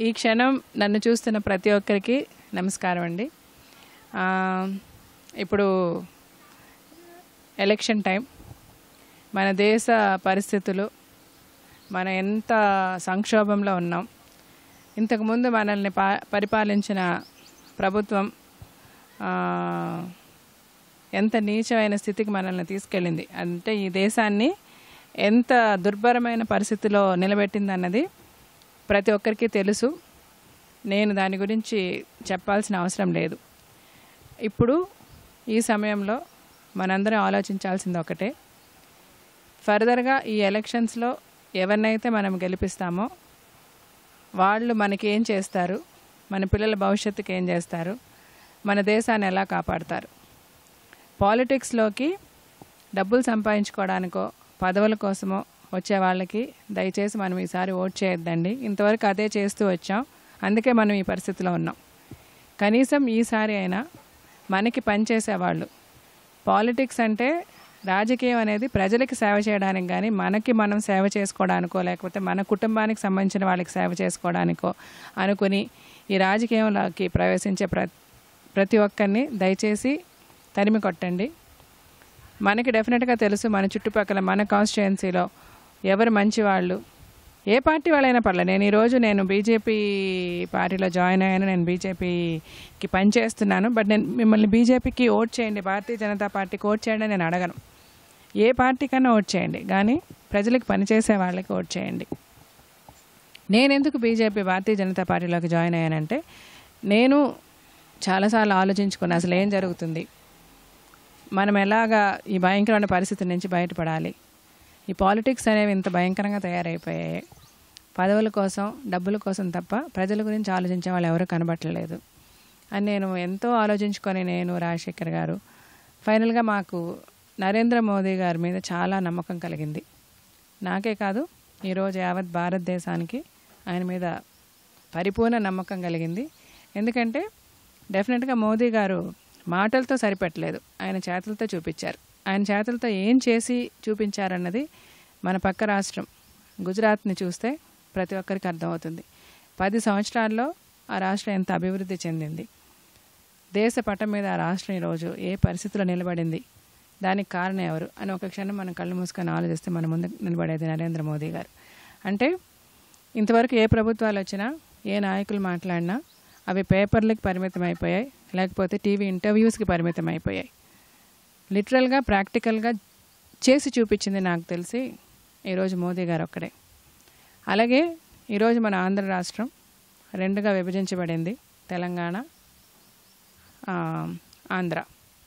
ఈ క్షణం నన్ను చూస్తున్న ప్రతి ఒక్కరికి నమస్కారం అండి ఆ, ఇప్పుడు ఎలక్షన్ టైం మన దేశ పరిస్థితులు మనం ఎంత సంక్షోభంలో ఉన్నాం ఇంతకుముందు మనల్ని పా పరిపాలించిన ప్రభుత్వం ఆ, ఎంత నీచమైన స్థితికి మనల్ని తీసుకెళ్ళింది అంటే ఈ దేశాన్ని ఎంత దుర్భరమైన పరిస్థితిలో నిలబెట్టిందన్నది ప్రతి ఒక్కరికి తెలుసు నేను దాని గురించి చెప్పాల్సిన అవసరం లేదు ఇప్పుడు ఈ సమయంలో మనందరం ఆలోచించాల్సింది ఒకటే ఫర్దర్గా ఈ ఎలక్షన్స్లో ఎవరినైతే మనం గెలిపిస్తామో వాళ్ళు మనకి ఏం చేస్తారు మన పిల్లల భవిష్యత్తుకి ఏం చేస్తారు మన దేశాన్ని ఎలా కాపాడతారు పాలిటిక్స్లోకి డబ్బులు సంపాదించుకోవడానికో పదవుల కోసమో వచ్చే వాళ్ళకి దయచేసి మనం ఈసారి ఓట్ చేయొద్దండి ఇంతవరకు అదే చేస్తూ వచ్చాం అందుకే మనం ఈ పరిస్థితిలో ఉన్నాం కనీసం ఈసారి అయినా మనకి పనిచేసేవాళ్ళు పాలిటిక్స్ అంటే రాజకీయం అనేది ప్రజలకి సేవ చేయడానికి కానీ మనకి మనం సేవ చేసుకోవడానికో లేకపోతే మన కుటుంబానికి సంబంధించిన వాళ్ళకి సేవ చేసుకోవడానికో అనుకుని ఈ రాజకీయంలోకి ప్రవేశించే ప్ర ప్రతి ఒక్కరిని దయచేసి తరిమి కొట్టండి మనకి డెఫినెట్గా తెలుసు మన చుట్టుపక్కల మన కాన్స్టిట్యుయెన్సీలో ఎవరు మంచి వాళ్ళు ఏ పార్టీ వాళ్ళైనా పర్లేదు నేను ఈరోజు నేను బీజేపీ పార్టీలో జాయిన్ అయ్యాను నేను బీజేపీకి పనిచేస్తున్నాను బట్ నేను మిమ్మల్ని బీజేపీకి ఓట్ చేయండి భారతీయ జనతా పార్టీకి ఓట్ చేయండి అని నేను అడగను ఏ పార్టీ కన్నా ఓట్ చేయండి కానీ ప్రజలకు పనిచేసే వాళ్ళకి ఓట్ చేయండి నేను ఎందుకు బీజేపీ భారతీయ జనతా పార్టీలోకి జాయిన్ అయ్యానంటే నేను చాలాసార్లు ఆలోచించుకున్నా అసలు ఏం జరుగుతుంది మనం ఎలాగా ఈ భయంకరమైన పరిస్థితి నుంచి బయటపడాలి ఈ పాలిటిక్స్ అనేవి ఇంత భయంకరంగా తయారైపోయాయి పదవుల కోసం డబ్బుల కోసం తప్ప ప్రజల గురించి ఆలోచించే వాళ్ళు ఎవరు కనబట్టలేదు అని నేను ఎంతో ఆలోచించుకొని నేను రాజశేఖర్ గారు ఫైనల్గా మాకు నరేంద్ర మోదీ గారి మీద చాలా నమ్మకం కలిగింది నాకే కాదు ఈరోజు యావత్ భారతదేశానికి ఆయన మీద పరిపూర్ణ నమ్మకం కలిగింది ఎందుకంటే డెఫినెట్గా మోదీ గారు మాటలతో సరిపెట్టలేదు ఆయన చేతులతో చూపించారు ఆయన చేతులతో ఏం చేసి చూపించారన్నది మన పక్క రాష్ట్రం గుజరాత్ని చూస్తే ప్రతి ఒక్కరికి అర్థమవుతుంది పది సంవత్సరాల్లో ఆ రాష్ట్రం ఎంత అభివృద్ధి చెందింది దేశ పటం మీద ఆ రాష్ట్రం ఈరోజు ఏ పరిస్థితిలో నిలబడింది దానికి కారణం ఎవరు అని ఒక క్షణం మనం కళ్ళు మూసుకొని ఆలోచిస్తే మన ముందు నిలబడేది నరేంద్ర మోదీ గారు అంటే ఇంతవరకు ఏ ప్రభుత్వాలు వచ్చినా ఏ నాయకులు మాట్లాడినా అవి పేపర్లకు పరిమితం అయిపోయాయి లేకపోతే టీవీ ఇంటర్వ్యూస్కి పరిమితం అయిపోయాయి లిటరల్గా ప్రాక్టికల్గా చేసి చూపించింది నాకు తెలిసి ఈరోజు మోదీ గారు ఒక్కడే అలాగే ఈరోజు మన ఆంధ్ర రాష్ట్రం రెండుగా విభజించబడింది తెలంగాణ ఆ, ఆంధ్ర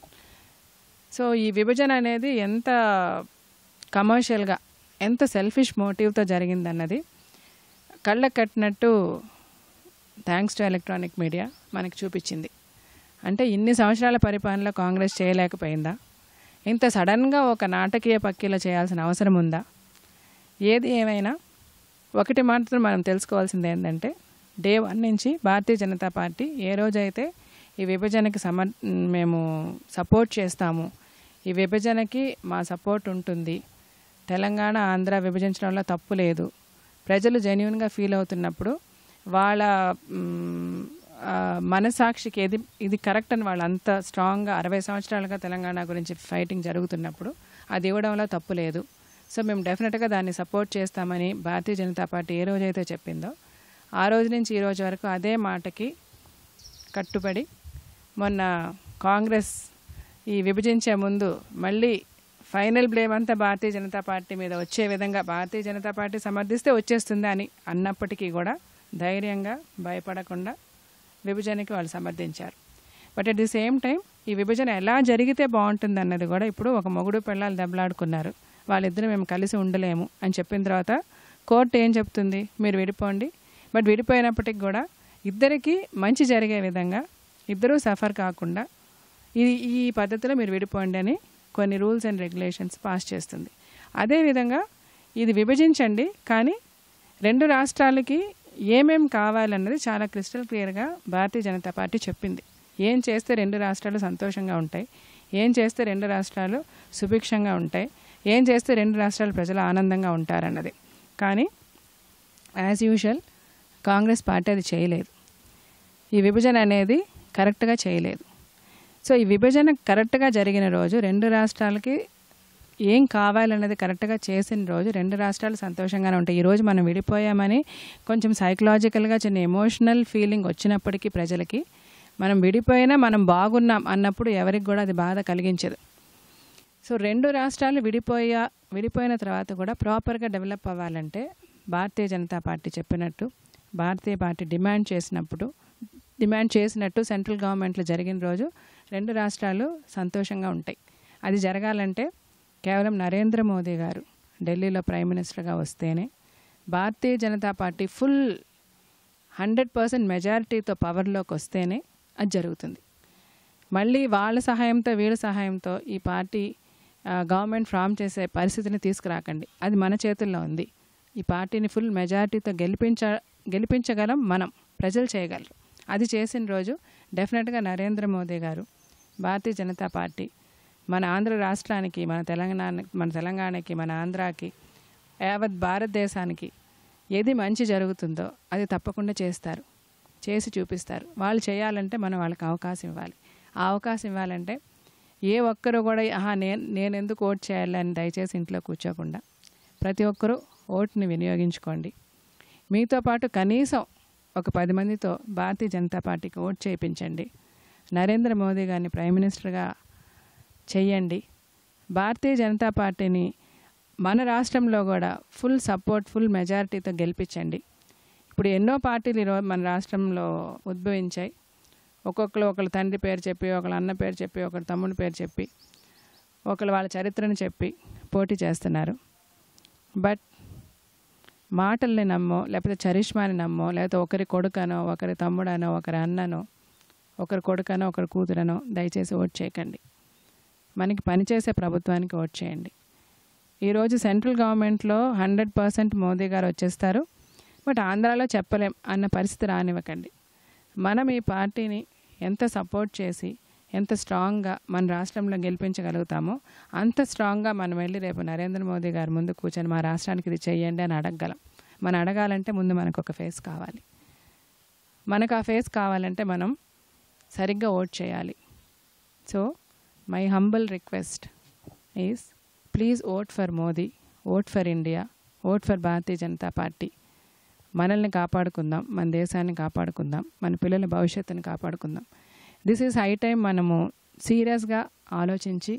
సో ఈ విభజన అనేది ఎంత కమర్షియల్గా ఎంత సెల్ఫిష్ మోటివ్తో జరిగిందన్నది కళ్ళకు కట్టినట్టు థ్యాంక్స్ టు ఎలక్ట్రానిక్ మీడియా మనకి చూపించింది అంటే ఇన్ని సంవత్సరాల పరిపాలనలో కాంగ్రెస్ చేయలేకపోయిందా ఇంత సడన్గా ఒక నాటకీయ పక్కీలో చేయాల్సిన అవసరం ఉందా ఏది ఏమైనా ఒకటి మాత్రం మనం తెలుసుకోవాల్సింది ఏంటంటే డే వన్ నుంచి భారతీయ జనతా పార్టీ ఏ రోజైతే ఈ విభజనకి సమ మేము సపోర్ట్ చేస్తాము ఈ విభజనకి మా సపోర్ట్ ఉంటుంది తెలంగాణ ఆంధ్ర విభజించడంలో తప్పు లేదు ప్రజలు జెన్యున్గా ఫీల్ అవుతున్నప్పుడు వాళ్ళ మ్, ఆ, మనసాక్షికి ఏది ఇది కరెక్ట్ అని వాళ్ళు అంత స్ట్రాంగ్గా అరవై సంవత్సరాలుగా తెలంగాణ గురించి ఫైటింగ్ జరుగుతున్నప్పుడు అది ఇవ్వడంలో తప్పు లేదు సో మేము డెఫినెట్గా దాన్ని సపోర్ట్ చేస్తామని భారతీయ జనతా పార్టీ ఏ రోజైతే చెప్పిందో ఆ రోజు నుంచి ఈ రోజు వరకు అదే మాటకి కట్టుబడి మొన్న కాంగ్రెస్ ఈ విభజించే ముందు మళ్ళీ ఫైనల్ బ్లేమ్ అంతా భారతీయ జనతా పార్టీ మీద వచ్చే విధంగా భారతీయ జనతా పార్టీ సమర్థిస్తే వచ్చేస్తుంది అని అన్నప్పటికీ కూడా ధైర్యంగా భయపడకుండా విభజనకి వాళ్ళు సమర్థించారు but at the same time ఈ విభజన ఎలా జరిగితే బాగుంటుంది అన్నది కూడా ఇప్పుడు ఒక మొగుడు పిల్లలు దెబ్బలాడుకున్నారు వాళ్ళిద్దరూ మేము కలిసి ఉండలేము అని చెప్పిన తర్వాత కోర్టు ఏం చెప్తుంది మీరు విడిపోండి బట్ విడిపోయినప్పటికి కూడా ఇద్దరికి మంచి జరిగే విధంగా ఇద్దరూ సఫర్ కాకుండా ఇది ఈ పద్ధతిలో మీరు విడిపోండి అని కొన్ని రూల్స్ అండ్ రెగ్యులేషన్స్ పాస్ చేస్తుంది అదేవిధంగా ఇది విభజించండి కానీ రెండు రాష్ట్రాలకి ఏమేం కావాలన్నది చాలా క్రిస్టల్ క్లియర్గా భారతీయ జనతా పార్టీ చెప్పింది ఏం చేస్తే రెండు రాష్ట్రాలు సంతోషంగా ఉంటాయి ఏం చేస్తే రెండు రాష్ట్రాలు సుభిక్షంగా ఉంటాయి ఏం చేస్తే రెండు రాష్ట్రాల ప్రజలు ఆనందంగా ఉంటారన్నది కానీ యాజ్ యూజువల్ కాంగ్రెస్ పార్టీ అది చేయలేదు ఈ విభజన అనేది కరెక్ట్గా చేయలేదు సో ఈ విభజన కరెక్ట్గా జరిగిన రోజు రెండు రాష్ట్రాలకి ఏం కావాలన్నది కరెక్ట్గా చేసిన రోజు రెండు రాష్ట్రాలు సంతోషంగానే ఉంటాయి ఈరోజు మనం విడిపోయామని కొంచెం సైకలాజికల్గా చిన్న ఎమోషనల్ ఫీలింగ్ వచ్చినప్పటికీ ప్రజలకి మనం విడిపోయినా మనం బాగున్నాం అన్నప్పుడు ఎవరికి కూడా అది బాధ కలిగించదు సో రెండు రాష్ట్రాలు విడిపోయా విడిపోయిన తర్వాత కూడా ప్రాపర్గా డెవలప్ అవ్వాలంటే భారతీయ జనతా పార్టీ చెప్పినట్టు భారతీయ పార్టీ డిమాండ్ చేసినప్పుడు డిమాండ్ చేసినట్టు సెంట్రల్ గవర్నమెంట్లో జరిగిన రోజు రెండు రాష్ట్రాలు సంతోషంగా ఉంటాయి అది జరగాలంటే కేవలం నరేంద్ర మోదీ గారు ఢిల్లీలో ప్రైమ్ మినిస్టర్గా వస్తేనే Bharatiya Janata party full hundred percent మెజారిటీతో పవర్లోకి వస్తేనే అది జరుగుతుంది మళ్ళీ వాళ్ళ సహాయంతో వీళ్ళ సహాయంతో ఈ పార్టీ ఆ, గవర్నమెంట్ ఫామ్ చేసే పరిస్థితిని తీసుకురాకండి అది మన చేతుల్లో ఉంది ఈ పార్టీని ఫుల్ మెజారిటీతో గెలిపించ గెలిపించగలం మనం ప్రజలు చేయగలరు అది చేసిన రోజు డెఫినెట్గా నరేంద్ర మోదీ గారు భారతీయ జనతా పార్టీ మన ఆంధ్ర రాష్ట్రానికి మన తెలంగాణ మన తెలంగాణకి మన ఆంధ్రాకి యావత్ భారతదేశానికి ఏది మంచి జరుగుతుందో అది తప్పకుండా చేస్తారు చేసి చూపిస్తారు వాళ్ళు చేయాలంటే మనం వాళ్ళకి అవకాశం ఇవ్వాలి ఆ అవకాశం ఇవ్వాలంటే ఏ ఒక్కరు కూడా ఆహా నేను నేను ఎందుకు ఓట్ చేయాలి అని దయచేసి ఇంట్లో కూర్చోకుండా ప్రతి ఒక్కరూ ఓటుని వినియోగించుకోండి మీతో పాటు కనీసం ఒక పది మందితో భారతీయ జనతా పార్టీకి ఓట్ చేయించండి నరేంద్ర మోదీ గారిని ప్రైమ్ మినిస్టర్గా చెయ్యండి భారతీయ జనతా పార్టీని మన రాష్ట్రంలో కూడా ఫుల్ సపోర్ట్ ఫుల్ మెజారిటీతో గెలిపించండి ఇప్పుడు ఎన్నో పార్టీలు ఈరోజు మన రాష్ట్రంలో ఉద్భవించాయి ఒక్కొక్కరు ఒకళ్ళ తండ్రి పేరు చెప్పి ఒకళ్ళ అన్న పేరు చెప్పి ఒకళ్ళ తమ్ముడి పేరు చెప్పి ఒకళ్ళు వాళ్ళ చరిత్రను చెప్పి పోటీ చేస్తున్నారు బట్ మాటల్ని నమ్మో లేకపోతే చరిష్మాని నమ్మో లేకపోతే ఒకరి కొడుకనో ఒకరి తమ్ముడనో ఒకరి అన్ననో ఒకరి కొడుకనో ఒకరి కూతురనో దయచేసి ఓట్ చేయకండి మనకి పనిచేసే ప్రభుత్వానికి ఓట్ చేయండి ఈరోజు సెంట్రల్ గవర్నమెంట్లో హండ్రెడ్ పర్సెంట్ మోదీ గారు వచ్చేస్తారు బట్ ఆంధ్రాలో చెప్పలేం అన్న పరిస్థితి రానివ్వకండి మనం ఈ పార్టీని ఎంత సపోర్ట్ చేసి ఎంత స్ట్రాంగ్గా మన రాష్ట్రంలో గెలిపించగలుగుతామో అంత స్ట్రాంగ్గా మనం వెళ్ళి రేపు నరేంద్ర మోదీ గారు ముందు కూర్చొని మా రాష్ట్రానికి ఇది చెయ్యండి అని అడగగలం మనం అడగాలంటే ముందు మనకు ఒక ఫేస్ కావాలి మనకు ఆ ఫేస్ కావాలంటే మనం సరిగ్గా ఓట్ చేయాలి so my humble request is please vote for Modi vote for India vote for Bharatiya Janata party మనల్ని కాపాడుకుందాం మన దేశాన్ని కాపాడుకుందాం మన పిల్లల భవిష్యత్తుని కాపాడుకుందాం దిస్ ఈజ్ హై టైం మనము సీరియస్గా ఆలోచించి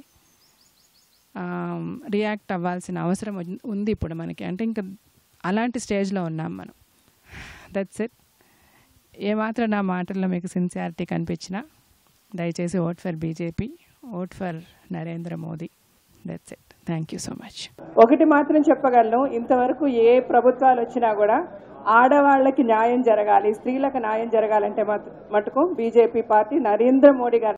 రియాక్ట్ అవ్వాల్సిన అవసరం ఉన్- ఉంది ఇప్పుడు మనకి అంటే ఇంకా అలాంటి స్టేజ్లో ఉన్నాం మనం దట్స్ ఇట్ ఏమాత్రం నా మాటల్లో మీకు సిన్సియారిటీ కనిపించినా దయచేసి vote for BJP vote for Narendra Modi that's it thank you so much ఒకటి మాత్రం చెప్పగలను ఇంతవరకు ఏ ప్రభుత్వాలు వచ్చినా కూడా ఆడవాళ్ళకి న్యాయం జరగాలి స్త్రీలకు న్యాయం జరగాలంటే మట్- మటుకు బీజేపీ పార్టీ నరేంద్ర మోడీ గారి